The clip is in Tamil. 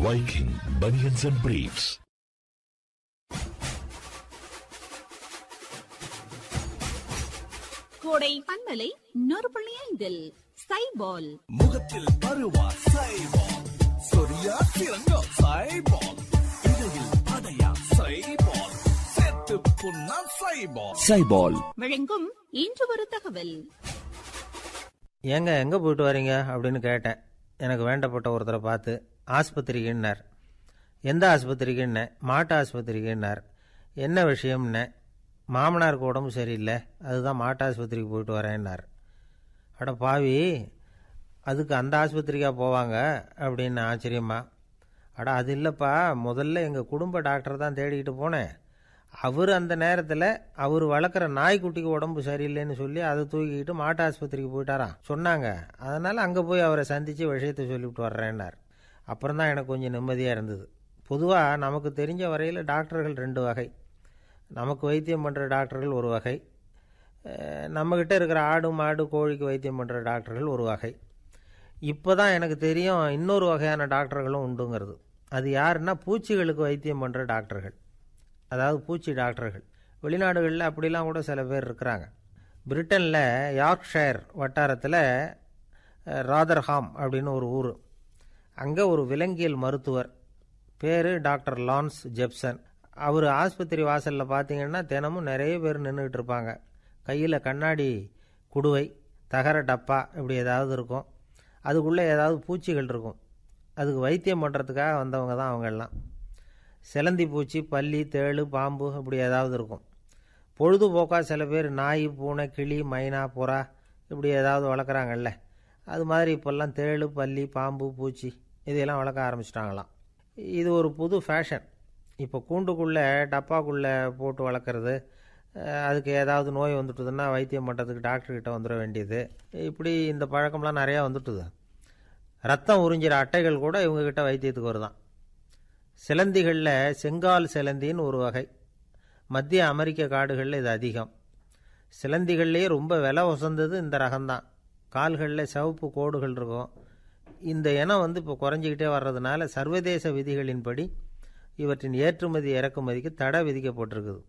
Viking Bunions and Briefs. கோடை பண்பலை நூறு புள்ளி ஐந்தில் சைபால் முகத்தில் பருவா சைபால் சொரியா சிறங்கோ சைபால் இடையில் அடையா சைபால் செத்து புண்ணா சைபால் சைபால் வழங்கும் இன்று ஒரு தகவல் ஏங்க எங்கே போயிட்டு வரீங்க அப்படின்னு கேட்டேன் எனக்கு வேண்டப்பட்ட ஒருத்தரை பார்த்து ஆஸ்பத்திரிக்குன்னார் எந்த ஆஸ்பத்திரிக்குன்னேன் மாட்டு ஆஸ்பத்திரிக்குன்னார் என்ன விஷயம்னேன் மாமனாருக்கு உடம்பு சரியில்லை அதுதான் மாட்டு ஆஸ்பத்திரிக்கு போயிட்டு வரேன்னார் அட பாவி அதுக்கு அந்த ஆஸ்பத்திரிக்கா போவாங்க அப்படின்னு ஆச்சரியமா அட அது இல்லைப்பா முதல்ல எங்கள் குடும்ப டாக்டர் தான் தேடிக்கிட்டு போனேன் அவர் அந்த நேரத்தில் அவர் வளர்க்குற நாய்க்குட்டிக்கு உடம்பு சரியில்லைன்னு சொல்லி அதை தூக்கிக்கிட்டு மாட்டு ஆஸ்பத்திரிக்கு போயிட்டாராம் சொன்னாங்க அதனால் அங்கே போய் அவரை சந்தித்து விஷயத்தை சொல்லிவிட்டு வர்றேன்னார் அப்புறம் தான் எனக்கு கொஞ்சம் நிம்மதியாக இருந்தது பொதுவாக நமக்கு தெரிஞ்ச வரையில் டாக்டர்கள் ரெண்டு வகை நமக்கு வைத்தியம் பண்ணுற டாக்டர்கள் ஒரு வகை அஹ் நம்மக்கிட்ட இருக்கிற ஆடு மாடு கோழிக்கு வைத்தியம் பண்ணுற டாக்டர்கள் ஒரு வகை இப்போ தான் எனக்கு தெரியும் இன்னொரு வகையான டாக்டர்களும் உண்டுங்கிறது அது யாருன்னா பூச்சிகளுக்கு வைத்தியம் பண்ணுற டாக்டர்கள் அதாவது பூச்சி டாக்டர்கள் வெளிநாடுகளில் அப்படிலாம் கூட சில பேர் இருக்கிறாங்க பிரிட்டனில் யார்க்ஷயர் வட்டாரத்தில் அஹ், ராதர்ஹாம் அப்படின்னு ஒரு ஊர் அங்கே ஒரு விலங்கியல் மருத்துவர் பேர் டாக்டர் லான்ஸ் ஜெப்சன் அவர் ஆஸ்பத்திரி வாசலில் பார்த்தீங்கன்னா தினமும் நிறைய பேர் நின்றுக்கிட்டு இருப்பாங்க கையில் கண்ணாடி குடுவை தகர டப்பா இப்படி ஏதாவது இருக்கும் அதுக்குள்ளே ஏதாவது பூச்சிகள் இருக்கும் அதுக்கு வைத்தியம் பண்ணுறதுக்காக வந்தவங்க தான் அவங்க எல்லாம் சிலந்தி பூச்சி பல்லி தேளு பாம்பு இப்படி ஏதாவது இருக்கும் பொழுதுபோக்காக சில பேர் நாய் பூனை கிளி மைனா புறா இப்படி ஏதாவது வளர்க்குறாங்கல்ல அது மாதிரி இப்போல்லாம் தேளு பல்லி பாம்பு பூச்சி இதையெல்லாம் வளர்க்க ஆரம்பிச்சிட்டாங்களாம் இது ஒரு புது ஃபேஷன் இப்போ கூண்டுக்குள்ளே டப்பாக்குள்ளே போட்டு வளர்க்குறது அஹ், அதுக்கு ஏதாவது நோய் வந்துட்டுதுன்னா வைத்தியம் பண்ணுறதுக்கு டாக்டர்கிட்ட வந்துட வேண்டியது இப்படி இந்த பழக்கம்லாம் நிறையா வந்துட்டுது ரத்தம் உறிஞ்சிற அட்டைகள் கூட இவங்ககிட்ட வைத்தியத்துக்கு வருதான் சிலந்திகளில் செங்கால் சிலந்தின்னு ஒரு வகை மத்திய அமெரிக்க காடுகளில் இது அதிகம் சிலந்திகள்லேயே ரொம்ப விலை உசந்தது இந்த ரகம்தான் கால்களில் சிவப்பு கோடுகள் இருக்கும் இந்த இனம் வந்து இப்போ குறைஞ்சிக்கிட்டே வர்றதுனால சர்வதேச விதிகளின்படி இவற்றின் ஏற்றுமதி இறக்குமதிக்கு தடை விதிக்கப்பட்டிருக்குது